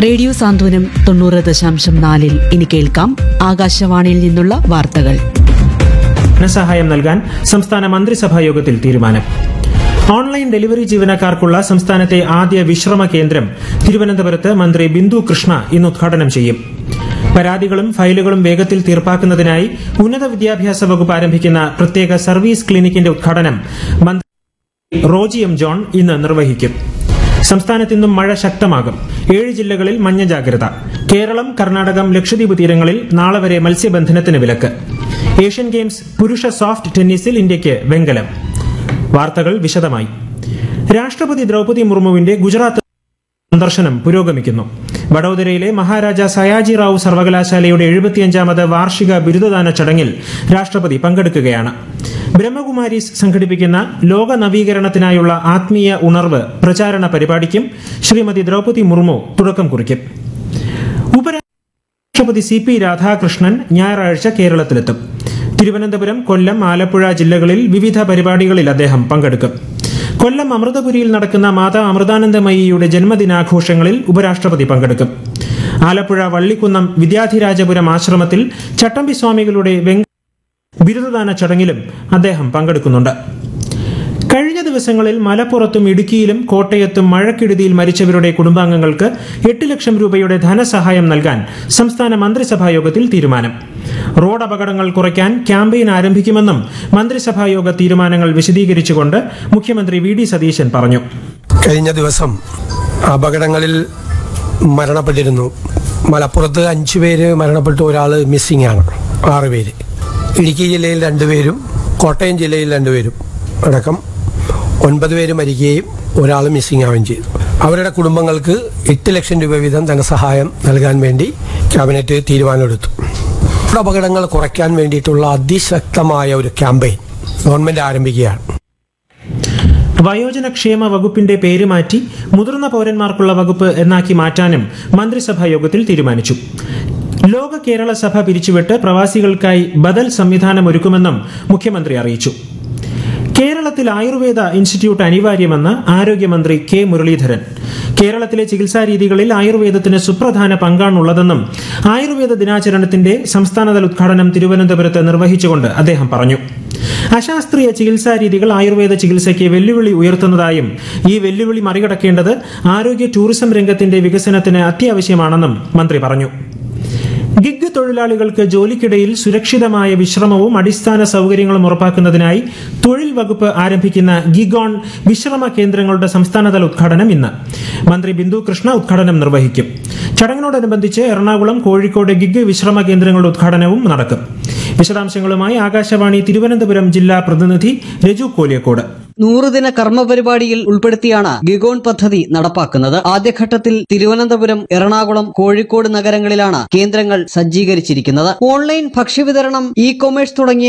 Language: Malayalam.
റേഡിയോ സാന്ത്വനം തൊണ്ണൂറ് ദശാംശം നാലിൽ ഇനി കേൾക്കാം ആകാശവാണിയിൽ നിന്നുള്ള വാർത്തകൾ ധനസഹായം നൽകാൻ സംസ്ഥാന മന്ത്രിസഭാ യോഗത്തിൽ തീരുമാനം ഓൺലൈൻ ഡെലിവറി ജീവനക്കാർക്കുള്ള സംസ്ഥാനത്തെ ആദ്യ വിശ്രമ കേന്ദ്രം തിരുവനന്തപുരത്ത് മന്ത്രി ബിന്ദു കൃഷ്ണ ഇന്ന് ഉദ്ഘാടനം ചെയ്യും പരാതികളും ഫയലുകളും വേഗത്തിൽ തീർപ്പാക്കുന്നതിനായി ഉന്നത വിദ്യാഭ്യാസ വകുപ്പ് ആരംഭിക്കുന്ന പ്രത്യേക സർവീസ് ക്ലിനിക്കിന്റെ ഉദ്ഘാടനം മന്ത്രി റോജി എം ജോൺ ഇന്ന് നിർവഹിക്കും സംസ്ഥാനത്ത് ഇന്നും മഴ ശക്തമാകും ഏഴ് ജില്ലകളിൽ മഞ്ഞ ജാഗ്രത കേരളം കർണാടകം ലക്ഷദ്വീപ് തീരങ്ങളിൽ നാളെ വരെ മത്സ്യബന്ധനത്തിന് വിലക്ക് ഏഷ്യൻ ഗെയിംസ് പുരുഷ സോഫ്റ്റ് ടെന്നീസിൽ ഇന്ത്യയ്ക്ക് വെങ്കലം വാർത്തകൾ വിശദമായി രാഷ്ട്രപതി ദ്രൗപദി മുർമുവിന്റെ ഗുജറാത്ത് സന്ദർശനം പുരോഗമിക്കുന്നു വഡോദരയിലെ മഹാരാജ സയാജി റാവു സർവകലാശാലയുടെ എഴുപത്തിയഞ്ചാമത് വാർഷിക ബിരുദദാന ചടങ്ങിൽ രാഷ്ട്രപതി പങ്കെടുക്കുകയാണ് ബ്രഹ്മകുമാരീസ് സംഘടിപ്പിക്കുന്ന ലോക നവീകരണത്തിനായുള്ള ആത്മീയ ഉണർവ് പ്രചാരണ പരിപാടിക്കും ശ്രീമതി ദ്രൗപദി മുർമു തുടക്കം കുറിക്കും ഉപരാഷ്ട്രപതി സി പി രാധാകൃഷ്ണൻ ഞായറാഴ്ച കേരളത്തിലെത്തും തിരുവനന്തപുരം കൊല്ലം ആലപ്പുഴ ജില്ലകളിൽ വിവിധ പരിപാടികളിൽ അദ്ദേഹം പങ്കെടുക്കും കൊല്ലം അമൃതപുരിയിൽ നടക്കുന്ന മാതാ അമൃതാനന്ദമയിയുടെ ജന്മദിനാഘോഷങ്ങളിൽ ഉപരാഷ്ട്രപതി പങ്കെടുക്കും ആലപ്പുഴ വള്ളിക്കുന്നം വിദ്യാധിരാജപുരം ആശ്രമത്തിൽ ചട്ടമ്പി സ്വാമികളുടെ വെങ്ക ബിരുദദാന ചടങ്ങിലും അദ്ദേഹം പങ്കെടുക്കുന്നുണ്ട് കഴിഞ്ഞ ദിവസങ്ങളിൽ മലപ്പുറത്തും ഇടുക്കിയിലും കോട്ടയത്തും മഴക്കെടുതിയിൽ മരിച്ചവരുടെ കുടുംബാംഗങ്ങൾക്ക് എട്ട് ലക്ഷം രൂപയുടെ ധനസഹായം നൽകാൻ സംസ്ഥാന മന്ത്രിസഭാ യോഗത്തിൽ തീരുമാനം റോഡ് അപകടങ്ങൾ കുറയ്ക്കാൻ ക്യാമ്പയിൻ ആരംഭിക്കുമെന്നും മന്ത്രിസഭാ യോഗ തീരുമാനങ്ങൾ വിശദീകരിച്ചുകൊണ്ട് മുഖ്യമന്ത്രി വി ഡി സതീശൻ പറഞ്ഞു കഴിഞ്ഞ ദിവസം അപകടങ്ങളിൽ മരണപ്പെട്ടിരുന്നു മലപ്പുറത്ത് അഞ്ചു പേര് മരണപ്പെട്ടു ഒരാൾ മിസ്സിംഗ് ആണ് ആറ് പേര് ഇടുക്കി ജില്ലയിൽ രണ്ടുപേരും കോട്ടയം ജില്ലയിൽ രണ്ടുപേരും അടക്കം ഒൻപത് പേര് മരിക്കുകയും ഒരാൾ മിസ്സിംഗ് ആവുകയും ചെയ്തു അവരുടെ കുടുംബങ്ങൾക്ക് എട്ട് ലക്ഷം രൂപ വീതം ധനസഹായം നൽകാൻ വേണ്ടി ക്യാബിനറ്റ് തീരുമാനമെടുത്തു അപകടങ്ങൾ കുറയ്ക്കാൻ വേണ്ടിയിട്ടുള്ള അതിശക്തമായ ഒരു ക്യാമ്പയിൻ ഗവൺമെന്റ് ആരംഭിക്കുകയാണ് വയോജനക്ഷേമ വകുപ്പിന്റെ പേര് മാറ്റി മുതിർന്ന പൗരന്മാർക്കുള്ള വകുപ്പ് എന്നാക്കി മാറ്റാനും മന്ത്രിസഭാ യോഗത്തിൽ തീരുമാനിച്ചു ലോക കേരള സഭ പിരിച്ചുവിട്ട് പ്രവാസികൾക്കായി ബദൽ സംവിധാനം ഒരുക്കുമെന്നും മുഖ്യമന്ത്രി അറിയിച്ചു കേരളത്തിൽ ആയുർവേദ ഇൻസ്റ്റിറ്റ്യൂട്ട് അനിവാര്യമെന്ന് ആരോഗ്യമന്ത്രി കെ മുരളീധരൻ കേരളത്തിലെ ചികിത്സാ രീതികളിൽ ആയുർവേദത്തിന് സുപ്രധാന പങ്കാണുള്ളതെന്നും ആയുർവേദ ദിനാചരണത്തിന്റെ സംസ്ഥാനതല ഉദ്ഘാടനം തിരുവനന്തപുരത്ത് നിർവഹിച്ചുകൊണ്ട് അദ്ദേഹം പറഞ്ഞു അശാസ്ത്രീയ ചികിത്സാ രീതികൾ ആയുർവേദ ചികിത്സയ്ക്ക് വെല്ലുവിളി ഉയർത്തുന്നതായും ഈ വെല്ലുവിളി മറികടക്കേണ്ടത് ആരോഗ്യ ടൂറിസം രംഗത്തിന്റെ വികസനത്തിന് അത്യാവശ്യമാണെന്നും മന്ത്രി പറഞ്ഞു ഗിഗ് തൊഴിലാളികൾക്ക് ജോലിക്കിടയിൽ സുരക്ഷിതമായ വിശ്രമവും അടിസ്ഥാന സൗകര്യങ്ങളും ഉറപ്പാക്കുന്നതിനായി തൊഴിൽ വകുപ്പ് ആരംഭിക്കുന്ന ഗിഗോൺ വിശ്രമ കേന്ദ്രങ്ങളുടെ സംസ്ഥാനതല ഉദ്ഘാടനം ഇന്ന് മന്ത്രി ബിന്ദു കൃഷ്ണ ഉദ്ഘാടനം നിർവഹിക്കും ചടങ്ങിനോടനുബന്ധിച്ച് എറണാകുളം കോഴിക്കോട് ഗിഗ് വിശ്രമ കേന്ദ്രങ്ങളുടെ ഉദ്ഘാടനവും നടക്കും വിശദാംശങ്ങളുമായി ആകാശവാണി തിരുവനന്തപുരം ജില്ലാ പ്രതിനിധി രജു കോലിയക്കോട് നൂറുദിന കർമ്മ പരിപാടിയിൽ ഉൾപ്പെടുത്തിയാണ് ഗിഗോൺ പദ്ധതി നടപ്പാക്കുന്നത് ആദ്യഘട്ടത്തിൽ തിരുവനന്തപുരം എറണാകുളം കോഴിക്കോട് നഗരങ്ങളിലാണ് കേന്ദ്രങ്ങൾ സജ്ജീകരിച്ചിരിക്കുന്നത് ഓൺലൈൻ ഭക്ഷ്യവിതരണം ഇ കൊമേഴ്സ് തുടങ്ങിയ